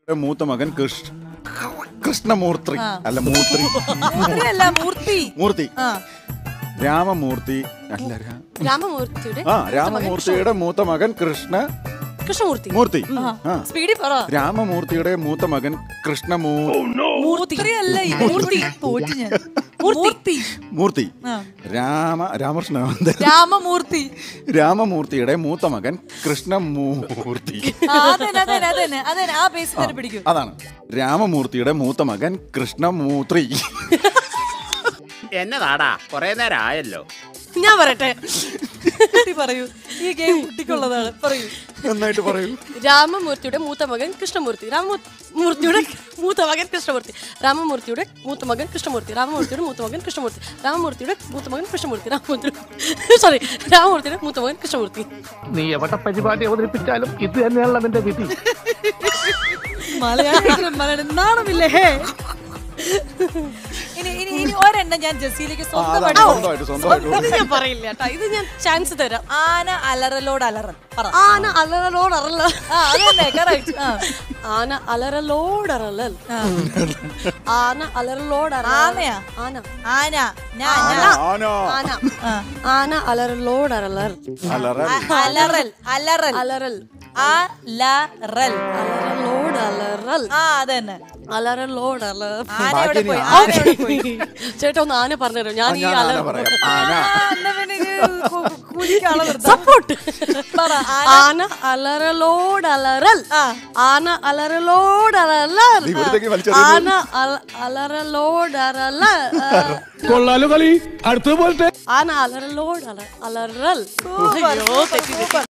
മൂത്ത മകൻ കൃഷ്ണ കൃഷ്ണമൂർത്തി അല്ല മൂർത്തി മൂർത്തിയല്ല മൂർത്തി മൂർത്തി ആ രാമമൂർത്തി അല്ല രാ- രാമമൂർത്തിയുടെ ആ രാമമൂർത്തിയുടെ മൂത്ത മകൻ കൃഷ്ണ കൃഷ്ണമൂർത്തി മൂർത്തി ആ സ്പീഡിൽ പറ രാമമൂർത്തിയുടെ മൂത്ത മകൻ കൃഷ്ണമൂ മൂർത്തിയല്ല ഇത് മൂർത്തി തോറ്റു ഞാൻ മൂർത്തി മൂർത്തി ആ. രാമ രാമകൃഷ്ണ എന്താ? രാമമൂർത്തി രാമമൂർത്തിയുടെ മൂത്ത മകൻ കൃഷ്ണമൂർത്തി ആ, അതന്നെ അതന്നെ അതന്നെ അതന്നെ ആ ബേസ് തന്നെ പിടിക്കും അതാണ് രാമമൂർത്തിയുടെ മൂത്ത മകൻ കൃഷ്ണമൂത്രി എന്നതാടാ കൊറേ നേരം ആയല്ലോ ഞാൻ പറയട്ടെ കുട്ടി പറയൂ ഈ ഗെയിം കുട്ടിക്കുള്ളതാണ് പറയൂ നന്നായിട്ട് പറയൂ രാമമൂർത്തിയുടെ മൂത്ത മകൻ കൃഷ്ണമൂർത്തി രാമമൂർത്തിയുടെ മൂത്ത മകൻ കൃഷ്ണമൂർത്തി രാമമൂർത്തിയുടെ മൂത്ത മകൻ കൃഷ്ണമൂർത്തി രാമമൂർത്തിയുടെ മൂത്ത മകൻ കൃഷ്ണമൂർത്തി രാമമൂർത്തിയുടെ മൂത്ത മകൻ കൃഷ്ണമൂർത്തി രാമമൂർത്തി സോറി രാമമൂർത്തിയുടെ മൂത്ത മകൻ കൃഷ്ണമൂർത്തി നീ എവിടെ പരിപാടി അവതരിപ്പിച്ചാലും ഇത് തന്നെയാണല്ലോ നിന്റെ വിധി മലയാളം മലയാളം നാണമില്ലേ ഹേ ഇനി ഇനി ഇനി ഒരെണ്ണം ഞാൻ ജസീലേക്ക് ആ, സ്വന്തമായിട്ട് അതാണ് സ്വന്തമായിട്ട് സ്വന്തമായിട്ട് ഇത് ഞാൻ പറയില്ല കേട്ടോ ഇത് ഞാൻ ചാൻസ് തരാം ആന അലറലോട് അലറൽ പറ ആന അലറലോട് അറല ആ അതന്നെ കറക്റ്റ് ആ ആന അലറലോട് അറലൽ ആന അലറലോട് ആനയാ? ആന ആന ഞാ ആന, ഞാ. ആന. ആന ആ. ആന അലറലോട് അറലർ അലറൽ. അ- അലറൽ അലറൽ അലറൽ അലറൽ അലറലോട് അലറൽ ആ അതന്നെ അലറലോട് അലർ ആന എവിടെ ബാക്കി പോയി ഇനി ആന എവിടെ പോയി ചേട്ടാ ഒന്ന് ആന പറഞ്ഞുതരും ഞാൻ ആ, ഈ ഞാൻ അലർ ആന പറയാം ആന ആ, എന്നാ പിന്നെ ഇത് കു- കു- കുലിക്കാളെ നിർത്താം. സപ്പോർട്ട് പറ ആന ആന അലറലോട് അലറൽ ആ. ആന അലറലോട് അലറൽ നീ ഇവിടത്തേക്ക് വലിച്ചെറിയുന്നു. ആന അല- അലറലോട് അലറൽ കൊള്ളാലോ കളി അടുത്തത് പോലത്തെ ആന അലറലോട് അല- അലറൽ സൂപ്പർ, അയ്യോ സൂപ്പർ, തെറ്റി സൂപ്പർ.